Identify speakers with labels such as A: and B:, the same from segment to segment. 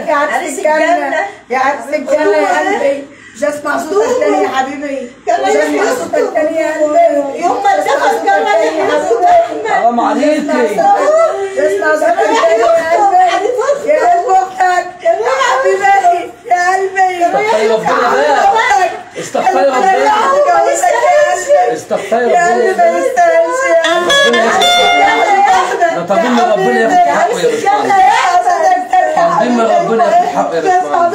A: يا عرس الجنة يا عرس الجنة يا قلبي مش هسمع صوتك تاني يا حبيبي مش هسمع صوتك تاني يا قلبي
B: يوم ما اتدفن كمان يا حبيب احمد
C: حرام عليكي
A: اسمع صوتك تاني يا قلبي يا قلب اختك يا حبيبي يا قلبي
C: استغفري ربنا بقى استغفري ربنا استغفري
A: يا قلبي
C: ربنا
A: ما يستاهلش يا
C: ده طبيب من ربنا ياخد حقه يا باشمهندس طبيب من ربنا ياخد حقه يا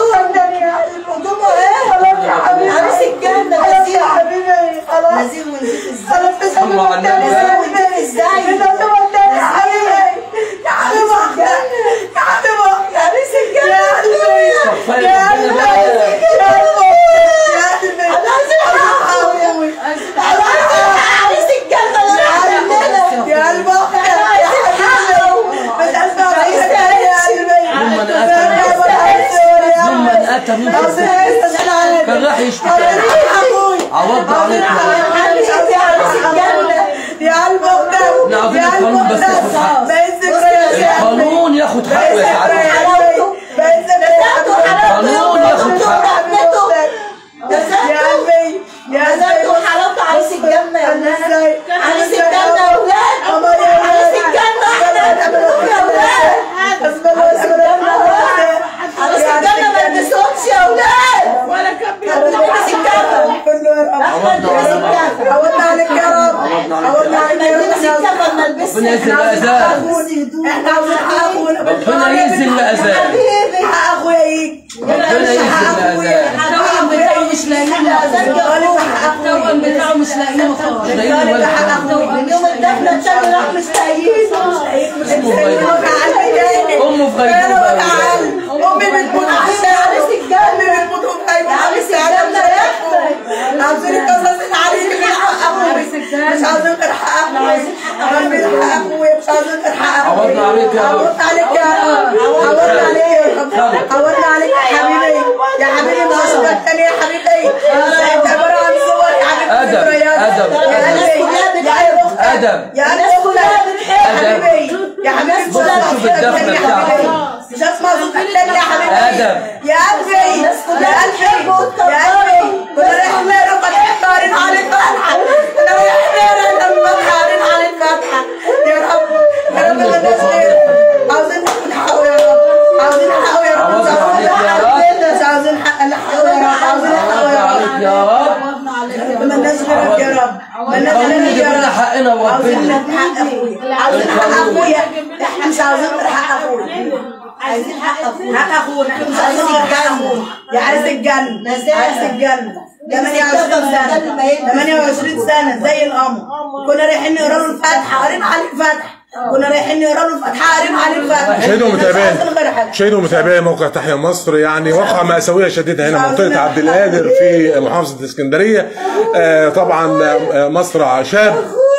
C: باشمهندس
B: عرس الجنة
A: يا حبيبي خلاص
B: نزيل ونزيل ازاي
A: خلاص
C: صلوا على النبي بقى.
B: ونزيل ازاي
A: يا حبيبي يا حبيبي اختك يا حبيبي اختك يا عرس الجنة يا قلبي
C: استغفري
A: يا
C: ربنا
A: قلبي
C: بقى
A: يا قلبي انا
B: عرس الجنة يا
A: يا قلب اختك يا حبيبي مش اسمع صوتك تاني يا قلبي
C: يوم من اتى يوم من اتى منكم كان راح يشتكي عوضنا عليك
A: يا قلب اختك
C: نعم،
A: يا قلب
C: القانون بس
A: اختك
C: ياخد حقه.
A: بقيت ذكريات يا قلبي
C: القانون ياخد حقه يا سعادة
A: بقيت ذكريات
C: القانون ياخد حقه
A: يا قلبي يا
B: نزلت
A: قلبي
B: وحلمت عرس الجنة يا ولاد
A: ازاي
B: عرس الجنة يا ولاد
A: قمر يا
B: عرس الجنة يا ولاد عرس الجنة ما يلبسوكش يا ولاد ولا كان عرس الجنة
A: عودنا عليك يا رب عودنا عليك يا
B: يلبس
A: رب
B: الجنة ما يلبسش
C: ربنا يزل الاذان
A: احنا عاوزين حق اخونا
C: ربنا يزل الاذان
B: حبيبي
A: حق اخويا يجي
C: ربنا يزل الاذان
D: التوأم بتاعه مش لاقيينه التوأم بتاعه مش لاقيينه خالص
A: غالب حق اخويا
B: من يوم الدفنة التاني راح مش لاقيين
C: امه في غيبوبه
A: امي بتموت عشان عرس الجنة امي بتموت وخايفة
B: عرس الجنة يا أختي.
A: عاوزين القصص العريس غير حق اخويا مش عاوزين غير حق اخويا عاوزين حق اخويا مش عاوزين غير حق اخويا
C: عوضنا عليك يا رب
A: عوضنا عليك يا رب عوضنا عليك يا رب عوضنا عليك يا حبيبي يا حبيبي ما اشوفك تاني يا حبيبي انت عبارة عن صور يا حبيبي
C: أدب،
A: ذكريات.
C: أدب،
A: يا
C: أدب.
A: قلبي يا قلب اختك
C: ادب
A: يا قلب اختك يا حبيبي يا حبيبي
C: بص شوف الدفنة
A: يا
C: بتاعتك.
A: حبيبي مش هسمع صوتك تاني يا حبيبي
C: أدب.
A: يا قلبي يا قلبي يا قلبي كنا رايحين نقرا فتحة قارين عليك فتحة كنا رايحين نقرا لما قارين عليك فتحة يا رب يا رب ما الناس غير عاوزين ناخد حقه يا رب عاوزين حقه يا رب مش
C: عوضنا
A: عاوزين
C: عليك يا رب.
A: مش عاوزين حقه يا رب عاوزين حقه يا رب
C: عوضنا عليك يا رب
A: ما الناس غيرك يا رب ما الناس
C: القانون
A: غيرك
C: يجيب
A: يا
C: لنا
A: رب
C: حقنا
A: عاوزين
C: وربنا
A: لك حق اخويا عاوزين حق اخويا احنا مش عاوزين غير حق اخويا
B: عايزين حق أخونا
A: حق اخونا احنا مش عايزين غير حق اخونا يا عرس الجنة عرس الجنة 28 سنة 28 سنة زي القمر كنا رايحين نقرا له الفاتحة قرينا عليه الفاتحة كنا رايحين نقرا له الفاتحة قرينا عليه الفاتحة
E: مشاهدي
A: مش عايزين غير
E: ومتابعين
A: حاجة.
E: مشاهدي ومتابعين موقع تحيا مصر يعني واقعة مأساوية شديدة هنا منطقة عبد القادر في محافظة اسكندرية آه طبعا آه مصرع شاب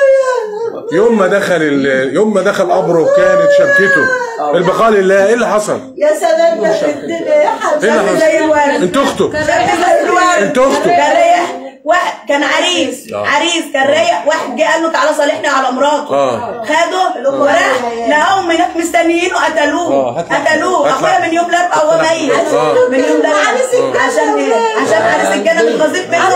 E: يوم ما دخل ال- يوم ما دخل قبره كانت شبكته البقاء لله ايه اللي حصل؟
B: يا سلام ده في الدنيا يا حبيبي
E: ايه اللي
A: شاب زي
E: حصل؟
A: الورد
E: انت اخته
A: شاب زي الورد
E: انت اخته
A: كان رايح واحد كان عريس
E: آه.
A: عريس كان رايح واحد جه قال له تعالى صالحني على مراته
E: آه.
A: خده وراح لقاهم هناك مستنيينه
E: آه،
A: قتلوه
E: هات لي-
A: قتلوه
E: هات
A: اخويا
E: لي-
A: من يوم الاربعاء وهو ميت
E: آه.
A: من يوم الاربعاء عشان عشان عريس الجنه متغاظين منه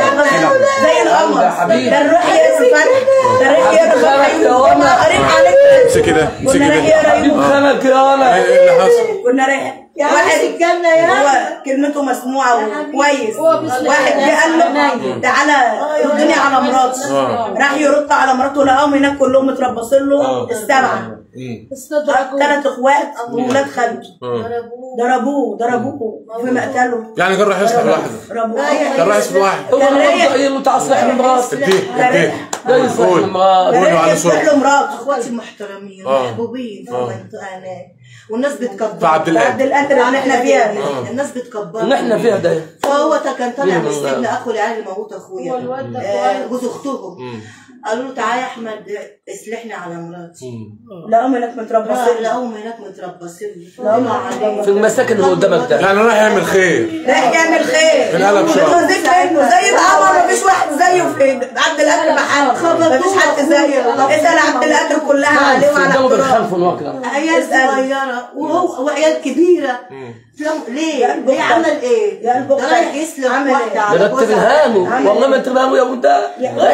A: زي القمر
C: يا حبيبي.
A: كان روح يقرا الفتح كان رايح يقرا الفتح
C: يا ولد.
A: قريب عليك
E: امسكي ده امسكي
A: كنا رايح
E: ده
A: يقرا
C: حبيب
A: يوم
C: خانك يا ولد
E: ايه اللي حصل؟
A: كنا رايح
B: يا عرس
A: واحد
B: الجنة يا
A: هو كلمته مسموعة وكويس واحد جه قال له تعالى ردني على مراته راح يرد على مراته لقاهم هناك كلهم متربصين له السبعة ثلاث اخوات وولاد خالته ضربوه ضربوه في مقتله
E: يعني كان راح يصلح لوحده
A: ضربوه
E: كان راح يصلح واحد
C: هو النهارده قايل له تعال صلح لي مراتي
E: اديه اديه
C: ده يصلح
E: قول.
C: لي مراتي
E: قول. قولوا على صوت.
A: يصلح له مراته
B: اخواتي المحترمين
E: آه.
B: ومحبوبين في المنطقه هناك والناس بتكبر
E: في عبد
A: عبد
E: القادر
A: القادر اللي احنا فيها
B: الناس بتكبر
C: نحن فيها ده
B: فهو كان طالع من
C: مم.
B: السجن اخو العيال اللي موت اخويا آه، جوز اختهم قالوا له تعالى يا احمد اصلحني على مراتي
A: لا امي انك
B: راح
A: متربصين
B: لقوهم هناك متربصين الله عليك
C: في المساكن اللي قدامك ده
E: يعني رايح يعمل خير
A: رايح يعمل خير
E: القلم شهر.
A: بتوظف منه زي القمر مفيش واحد زيه في عبد القادر محمد مفيش حد زيه اسال عبد القادر كلها عليه وعلى
C: قدامه
A: احترامه.
C: بالخلف والواقع
B: عيال صغيرة وهو وعيال كبيرة فلم- ليه؟ ليه عمل ايه؟
A: يا قلب
B: ده رايح يسلم
A: عمل
B: واحدة
A: إيه؟
B: على
C: ده انت
B: جوزها
C: بالهانو والله ما انت بالهانو يا ابو ده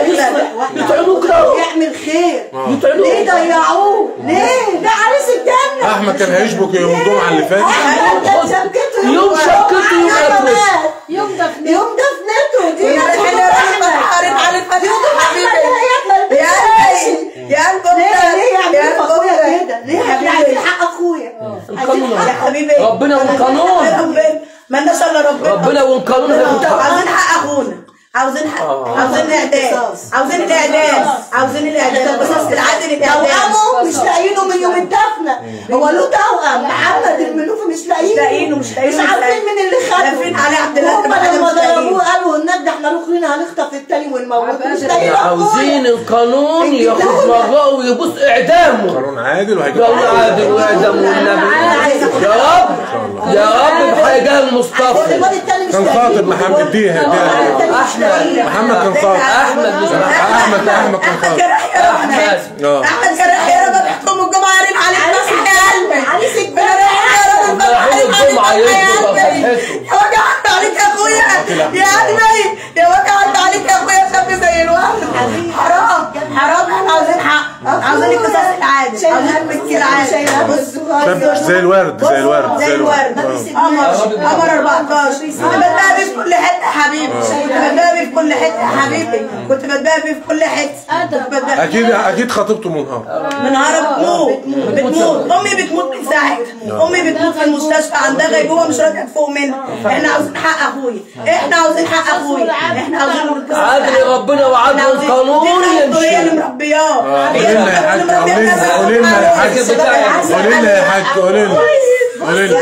C: يطعنوك كده
B: يعمل خير
C: يطعنوك
B: ليه ضيعوه؟ ليه؟ ده عريس الجنة
E: احمد كان هيشبك يوم الجمعه اللي فاتت
B: كان شبكته
C: يوم شبكته يوم أكرس.
B: يوم دفنته يوم دفنته دي
A: كنا رايحين رحمة حارب على الفتح حبيبي يا قلبي يا قلبي
B: ليه ليه
A: يا
B: يعملوا في اخويا
A: قلبي
B: كده؟ ليه احنا عايزين حق اخويا؟
C: القانون
A: يا حبيبي
C: ربنا والقانون.
A: ربنا ما لناش الا ربنا
C: ربنا والقانون هياخد حقه
A: عاوزين حق اخونا عاوزين حق عاوزين الاعدام عاوزين الاعدام عاوزين الاعدام بس العادل الاعدام
B: توأمه مش لاقيينه من يوم الدفنة هو له توأم محمد المنوفي مش لاقيينه
A: مش لاقيينه مش لاقيينه
B: مش عارفين مين اللي خده
A: لافين عليه عبد القادر
B: هم
A: محمد
B: لما
A: مش لاقيينه.
B: ضربوه قالوا هناك ده احنا الاخرين هنخطف التاني ونموته مش لاقيين
C: عاوزين القانون ياخد مراه ويبص اعدامه
E: قانون عادل وهيجي
C: قانون عادل واعدام والنبي يا رب يا رب بحاجه المصطفى
B: الواد التاني مش
E: كان
B: لاقيينه.
E: خاطب محمد اديها اديها
C: احمد
E: محمد كان خاطب
C: احمد مش
E: احمد احمد كان
A: احمد
E: خاطب
A: جرح يا رب
C: احمد
E: اه
A: احمد جرح يا رب بحكم الجمعه عارف عليك مسح يا قلبي
B: عريس الجنة.
A: جرح يا رب
C: رايحين الجمعة
A: مسح يا
C: يطلب
A: قلبي
C: فرحته.
A: يا وجعت عليك يا اخويا يا قلبي يا وجعت عليك يا اخويا شاب زي الورد حرام حرام احنا عاوزين حق عاوزين القصاص العادل عاوزين البكي العادل بص
E: شاب زي الورد زي الورد
A: زي الورد قمر قمر 14 كنت بتباهى بيه في كل حته يا حبيبي كنت بتباهى بيه في كل حته يا حبيبي كنت بتباهى بيه في كل حته كنت بتباهى
E: اكيد اكيد خطيبته منهار
A: منهارة بتموت بتموت امي بتموت من ساعتها امي بتموت في المستشفى عندها غيبوبه مش راضيه تفوق منها احنا عاوزين حق اخويا احنا عاوزين حق اخويا احنا عاوزين القصاص
C: عادل ربنا وعدل القانون
A: هي اللي
C: يمشي
A: مربياه
E: قولي لنا يا حاج قولي لنا يا حاج قولي لنا يا حاج قولي لنا قولي لنا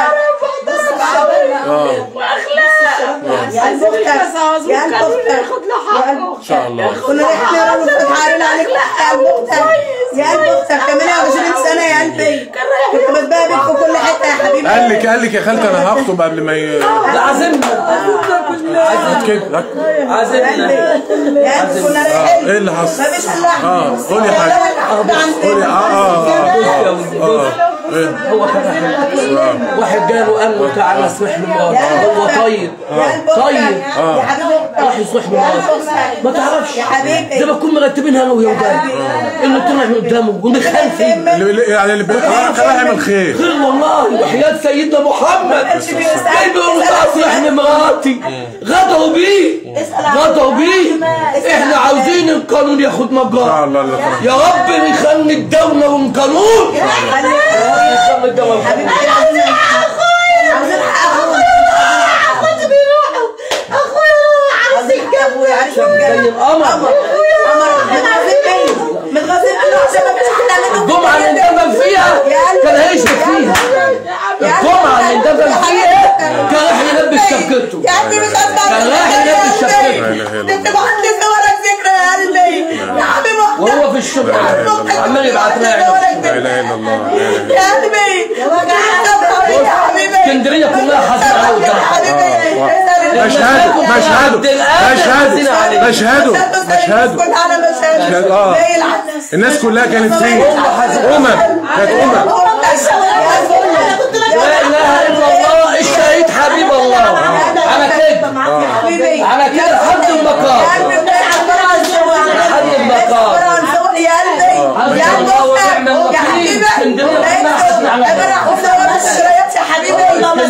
E: اه
A: يا البختك يا البختك
E: ان شاء الله
A: كنا رايحين نقرا الفتحة علينا عليك لا يا البختك يا البختك 28 سنة يا قلبي كنت بتباهى بيك في كل حتة يا حبيبي
E: قال لك قال لك يا خالتي انا هخطب قبل ما ي...
C: ده عازمنا
E: هات كده هات.
C: عازمنا
A: يا قلبي كنا
E: اه
A: رايحين
E: ايه اللي حصل
A: مفيش الا احنا
E: اه قولي يا حاج قولي اه اه اه اه ايه
C: هو كان حلو. واحد جاله قال له تعالى اصلح لي مراتي هو طيب طيب
A: يا حبيبي
C: راح يصلح لي مراتي ما تعرفش
A: يا حبيبي
C: زي ما تكون مرتبينها انا ويا ولاد انه طلع من قدامه ومن خلفي
E: اللي- اللي- يعني اللي بيقول راح يعمل خير
C: خير والله وحياة سيدنا محمد جاي بيقول له اصلح لي مراتي غدروا بيه غدروا بيه احنا عاوزين القانون ياخد
E: ان
C: مجراه
E: شاء الله اللي خلاص
C: يا رب نخلي الدولة والقانون نخلي الدولة والقانون
A: عاوزين حق اخويا
B: اخواتي بيروحوا اخويا روح عريس
A: ابويا عارف
C: زي القمر
A: قمر متغاظين منه متغاظين منه عشان ما فيش احلى منه
C: الجمعة اللي اندفن فيها كان هيشرب فيها الجمعة اللي اندفن فيها كان راح يلبس شبكته
A: يا قلبي مش هسمع
C: كان راح يلبس
E: لا
C: شبكته
E: اله الا
A: انت
E: الله
A: محدث ورك ذكرى يا قلبي يا حبيبي
C: وهو في الشغل عمال يبعت لها عينه
E: لا اله الا الله لا إله إلا الله.
A: يا قلبي يا حبيبي
C: اسكندريه كلها حزينه على
A: يا
C: وجهها
A: حبيبي
E: مشهد مشهد مشهد مشهد مشهد مشهد اه الناس كلها كانت فين امم كانت امم
C: لا اله الا الله الشهيد حبيب الله على كده على كده حد المقام حد المقام
A: يا قلبي يا قلبي يا حبيبي يا حبيبي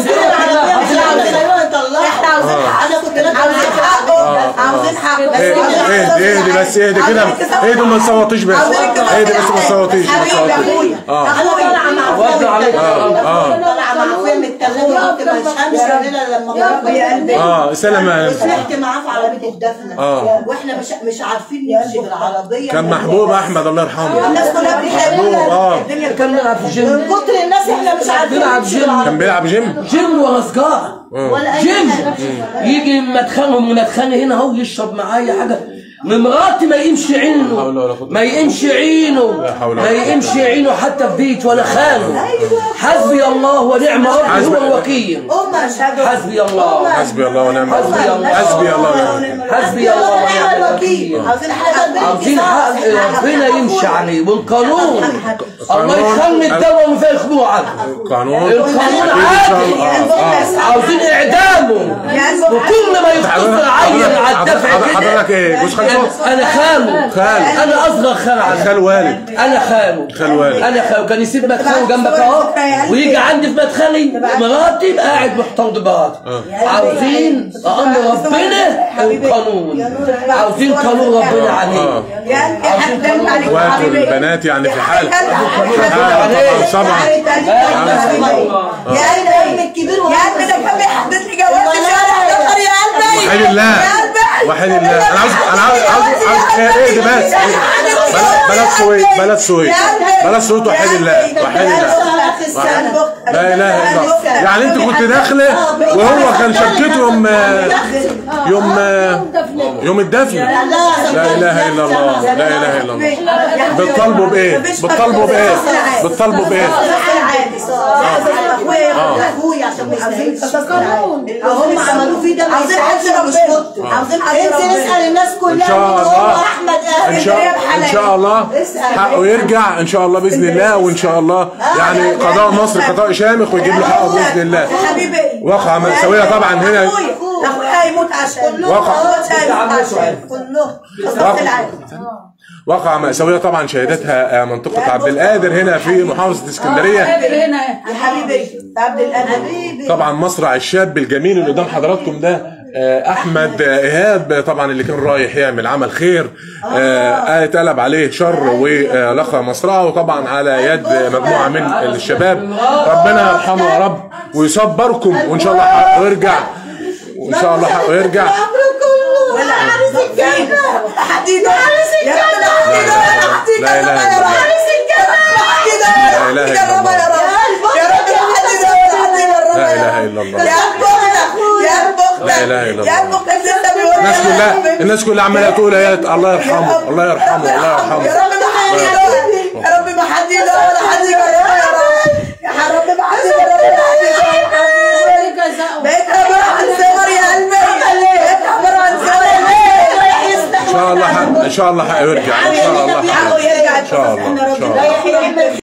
A: احنا عاوزين حقه عاوزين حقه
E: اهدي اهدي بس اهدي كده اهدي ما تصوتيش بس اهدي بس ما تصوتيش ما
A: حبيبي
E: تصوتيش
A: اخويا
E: اه
C: وزع عليك
E: اه
B: طالعه مع اخويا متكلمه كنت ما افهمش الا لما
A: يا قلبي
E: اه سلام
B: فرحت معاه في عربيه الدفنه
E: اه
B: واحنا مش مش عارفين نمشي بالعربيه
E: كان محبوب احمد الله يرحمه
A: الناس كلها
E: محبوب
A: بتحبه
E: اه
A: الدنيا
C: كان بيلعب في الجيم
B: من كتر الناس احنا مش عارفين
C: بيلعب
B: نمشي
C: جيم.
B: بالعربية.
E: كان بيلعب جيم
C: جيم ورا سجارة
B: ولا اي
C: جيم
B: حاجه
C: يجي مدخنهم ونتخانق هنا اهو يشرب معايا حاجه من مراتي ما يقيمش عينه
E: حول ولا قوة
C: ما يقيمش عينه
E: حول ولا
C: ما يقيمش عينه حتى في بيت ولا خانه حسبي الله ونعم ربي
E: حسبي-
C: هو الوكيل حسبي الله
E: حسبي الله ونعم
C: حسبي
E: الوكيل
C: الله.
E: حسبي الله ونعم الوكيل
C: حسبي الله ونعم الوكيل
B: عاوزين حاجه
C: عاوزين حق ربنا يمشي عليه والقانون الله يخلي الدواء اللي فيها يخبوه عنه
E: قانون
C: القانون
E: أكيد إن شاء
C: عادل
E: الله. آه.
C: عاوزين اعدامه وكل ما يختصر عيل على الدفع
E: حضرتك-
C: كده
E: حضرتك ايه جوز خالته
C: انا خاله
E: خال.
C: انا اصغر خال عنه
E: خال والد
C: انا خاله
E: خال والد.
C: انا خاله كان يسيب مدخله جنبك اهو ويجي عندي في مدخلي مراتي يبقى قاعد محتضن مراتي عاوزين امر ربنا والقانون عاوزين قانون ربنا عليه
A: يا انت حددت عليك
E: اخواته
A: حبيبي
E: البنات يعني في حال
C: حبيبي
E: في حال طبعا طبعا
B: يا قلبي الكبير
A: يا قلبي ده كان بيحدد لي جواز الشهر 11 يا قلبي
E: وحيد الله
A: يا قلبي
E: وحيد الله انا عاوز انا عاوز عاوز عاوز ايه ده بس بلا- بلاش سويت بلاش سويت بلاش سويت وحيد الله وحيد الله لا اله الا الله يعني انت كنت داخله وهو كان شبكته يوم يوم يوم الدفن لا اله الا الله لا اله الا الله بتطالبوا بايه بتطالبوا بايه بتطالبوا بايه
B: اخويا عشان ما يستاهلش هم عملوه فيه ده ما
A: عاوزين حد
B: يستاهلش مش
A: ربنا عاوزين حد
B: انت
A: ربنا
B: اسال الناس
E: ان
B: كلها
E: شاء
B: مين هو
E: الله
B: احمد
E: ان
B: اهل
E: شاء ان شاء الله حقه يرجع ان شاء الله باذن الله وان شاء الله يعني قضاء مصر قضاء شامخ ويجيب له حقه باذن الله
A: يا حبيبي
E: واقعة مأساوية طبعا هنا
A: اخويا اخويا هيموت عشان
E: واقع.
A: اخويا هيموت عشان كلهم خلاص العالم
E: واقعة مأساوية طبعا شهدتها منطقة عبد القادر هنا في محافظة اسكندرية
D: هنا
A: يا حبيبي يا عبد القادر
E: طبعا مصرع الشاب الجميل اللي قدام حضراتكم ده آه، احمد آه، ايهاب طبعا اللي كان رايح يعمل عمل خير آه، اتقلب عليه شر ولقى مصرعه وطبعا على يد مجموعه من الشباب ربنا يرحمه يا رب ويصبركم وان شاء الله حقه يرجع وان شاء الله حقه يرجع
A: ولا عرس الجنة حديدة يا ابن حديدة يا حديدة
E: لا إله إلا الله.
A: عرس الجنة حديدة
E: لا إله إلا
A: يا رب
E: الله.
A: يا رب يا رب يا حديدة يا حديدة يا رب
E: لا
A: يا
E: إله
A: رب.
E: إلا الله.
A: يا ابن اختك يا ابن اختك
E: لا إله إلا
A: يا ابن
E: الله.
A: اختك لسه بيقول
E: الناس
A: يا
E: كلها
A: رب.
E: الناس كلها عماله تقول يا الله يرحمه الله يرحمه الله
A: يا
E: يرحمه
A: رب ما حد يدور يا رب ما حد يدور ولا حد يجربه يا رب يا رب ما حد يجربه ولا حد يجربه بقيت عبارة عن صور يا قلبي بقيت عبارة عن صور
E: ان شاء الله حق ان شاء الله حقه يرجع ان شاء الله حقه
A: حقه يرجع
E: ان شاء الله ان شاء الله
B: يحيى